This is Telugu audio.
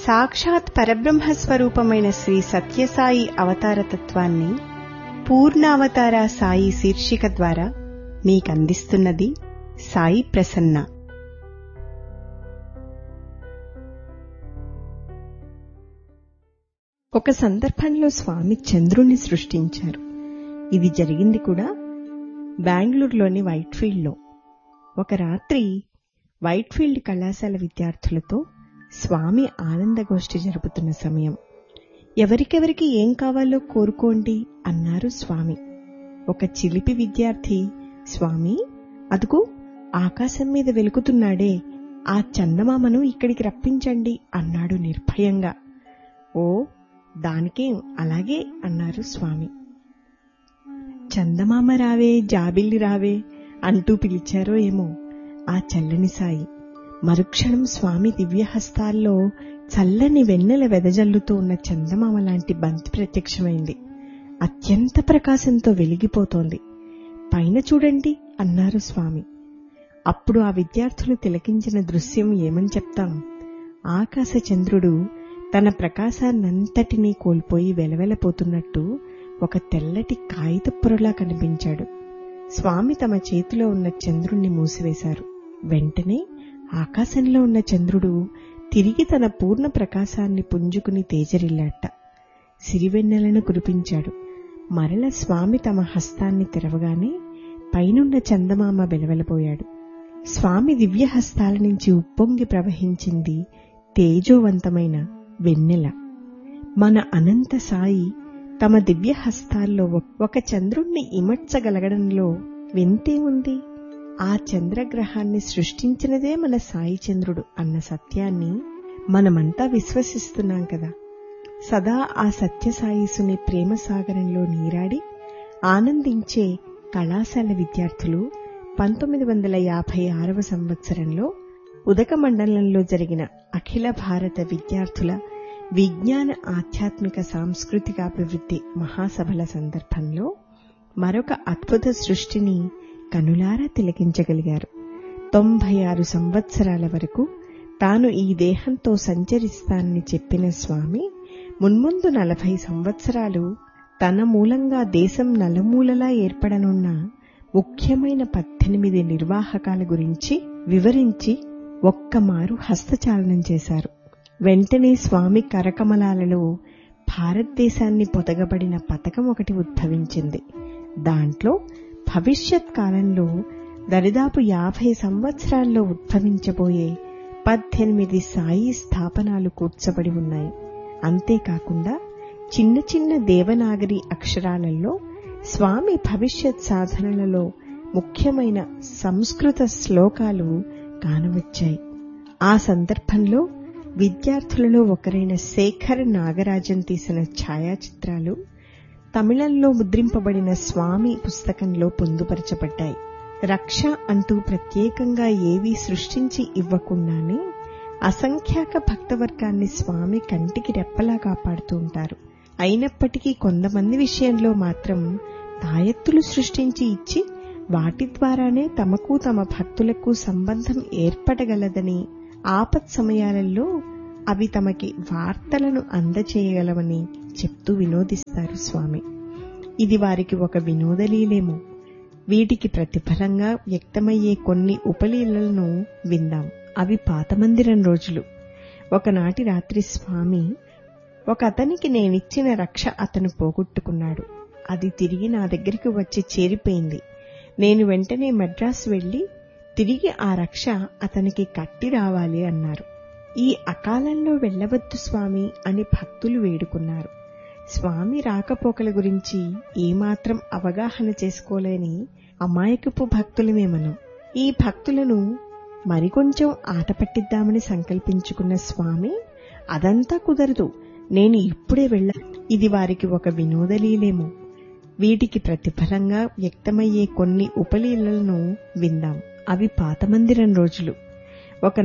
సాక్షాత్ పరబ్రహ్మ స్వరూపమైన శ్రీ సత్యసాయి అవతార తత్వాన్ని పూర్ణావతార సాయి శీర్షిక ద్వారా మీకందిస్తున్నది సాయి ప్రసన్న ఒక సందర్భంలో స్వామి చంద్రుణ్ణి సృష్టించారు ఇది జరిగింది కూడా బెంగళూరులోని వైట్ఫీల్డ్లో ఒక రాత్రి వైట్ఫీల్డ్ కళాశాల విద్యార్థులతో స్వామి ఆనందగోష్ఠి జరుపుతున్న సమయం ఎవరికెవరికి ఏం కావాలో కోరుకోండి అన్నారు స్వామి ఒక చిలిపి విద్యార్థి స్వామి అదుగు ఆకాశం మీద వెలుగుతున్నాడే ఆ చందమామను ఇక్కడికి రప్పించండి అన్నాడు నిర్భయంగా ఓ దానికేం అలాగే అన్నారు స్వామి చందమామ రావే జాబిల్లి రావే అంటూ పిలిచారో ఏమో ఆ చల్లని సాయి మరుక్షణం స్వామి దివ్యహస్తాల్లో చల్లని వెన్నెల వెదజల్లుతూ ఉన్న చందమామ లాంటి బంతి ప్రత్యక్షమైంది అత్యంత ప్రకాశంతో వెలిగిపోతోంది పైన చూడండి అన్నారు స్వామి అప్పుడు ఆ విద్యార్థులు తిలకించిన దృశ్యం ఏమని చెప్తాం ఆకాశ చంద్రుడు తన ప్రకాశాన్నంతటినీ కోల్పోయి వెలవెలపోతున్నట్టు ఒక తెల్లటి కాగిత పొరలా కనిపించాడు స్వామి తమ చేతిలో ఉన్న చంద్రుణ్ణి మూసివేశారు వెంటనే ఆకాశంలో ఉన్న చంద్రుడు తిరిగి తన పూర్ణ ప్రకాశాన్ని పుంజుకుని తేజరిల్లాట సిరివెన్నెలను కురిపించాడు మరల స్వామి తమ హస్తాన్ని తెరవగానే పైనున్న చందమామ వెలవెలపోయాడు స్వామి దివ్య హస్తాల నుంచి ఉప్పొంగి ప్రవహించింది తేజోవంతమైన వెన్నెల మన అనంత సాయి తమ దివ్య హస్తాల్లో ఒక చంద్రుణ్ణి ఇమడ్చగలగడంలో వింతే ఉంది ఆ చంద్రగ్రహాన్ని సృష్టించినదే మన సాయి చంద్రుడు అన్న సత్యాన్ని మనమంతా విశ్వసిస్తున్నాం కదా సదా ఆ సత్యసాయిసుని ప్రేమ సాగరంలో నీరాడి ఆనందించే కళాశాల విద్యార్థులు పంతొమ్మిది వందల యాభై ఆరవ సంవత్సరంలో ఉదక మండలంలో జరిగిన అఖిల భారత విద్యార్థుల విజ్ఞాన ఆధ్యాత్మిక సాంస్కృతికాభివృద్ధి మహాసభల సందర్భంలో మరొక అద్భుత సృష్టిని కనులారా తిలకించగలిగారు తొంభై ఆరు సంవత్సరాల వరకు తాను ఈ దేహంతో సంచరిస్తానని చెప్పిన స్వామి మున్ముందు నలభై సంవత్సరాలు తన మూలంగా దేశం నలుమూలలా ఏర్పడనున్న ముఖ్యమైన పద్దెనిమిది నిర్వాహకాల గురించి వివరించి ఒక్కమారు హస్తచాలనం చేశారు వెంటనే స్వామి కరకమలాలలో భారతదేశాన్ని పొదగబడిన పథకం ఒకటి ఉద్భవించింది దాంట్లో భవిష్యత్ కాలంలో దరిదాపు యాభై సంవత్సరాల్లో ఉద్భవించబోయే పద్దెనిమిది సాయి స్థాపనాలు కూర్చబడి ఉన్నాయి అంతేకాకుండా చిన్న చిన్న దేవనాగరి అక్షరాలలో స్వామి భవిష్యత్ సాధనలలో ముఖ్యమైన సంస్కృత శ్లోకాలు కానవచ్చాయి ఆ సందర్భంలో విద్యార్థులలో ఒకరైన శేఖర్ నాగరాజన్ తీసిన ఛాయాచిత్రాలు తమిళంలో ముద్రింపబడిన స్వామి పుస్తకంలో పొందుపరచబడ్డాయి రక్ష అంటూ ప్రత్యేకంగా ఏవీ సృష్టించి ఇవ్వకుండానే అసంఖ్యాక భక్తవర్గాన్ని స్వామి కంటికి రెప్పలా కాపాడుతూ ఉంటారు అయినప్పటికీ కొంతమంది విషయంలో మాత్రం తాయెత్తులు సృష్టించి ఇచ్చి వాటి ద్వారానే తమకు తమ భక్తులకు సంబంధం ఏర్పడగలదని ఆపత్ సమయాలలో అవి తమకి వార్తలను అందచేయగలవని చెప్తూ వినోదిస్తారు స్వామి ఇది వారికి ఒక వినోదలీలేమో వీటికి ప్రతిఫలంగా వ్యక్తమయ్యే కొన్ని ఉపలీలలను విందాం అవి పాత మందిరం రోజులు ఒకనాటి రాత్రి స్వామి ఒక అతనికి నేనిచ్చిన రక్ష అతను పోగొట్టుకున్నాడు అది తిరిగి నా దగ్గరికి వచ్చి చేరిపోయింది నేను వెంటనే మద్రాసు వెళ్లి తిరిగి ఆ రక్ష అతనికి కట్టి రావాలి అన్నారు ఈ అకాలంలో వెళ్లవద్దు స్వామి అని భక్తులు వేడుకున్నారు స్వామి రాకపోకల గురించి ఏమాత్రం అవగాహన చేసుకోలేని అమాయకపు భక్తులమే మనం ఈ భక్తులను మరికొంచెం ఆట పట్టిద్దామని సంకల్పించుకున్న స్వామి అదంతా కుదరదు నేను ఇప్పుడే వెళ్ళ ఇది వారికి ఒక వినోదలీలేమో వీటికి ప్రతిఫలంగా వ్యక్తమయ్యే కొన్ని ఉపలీలలను విందాం అవి పాత మందిరం రోజులు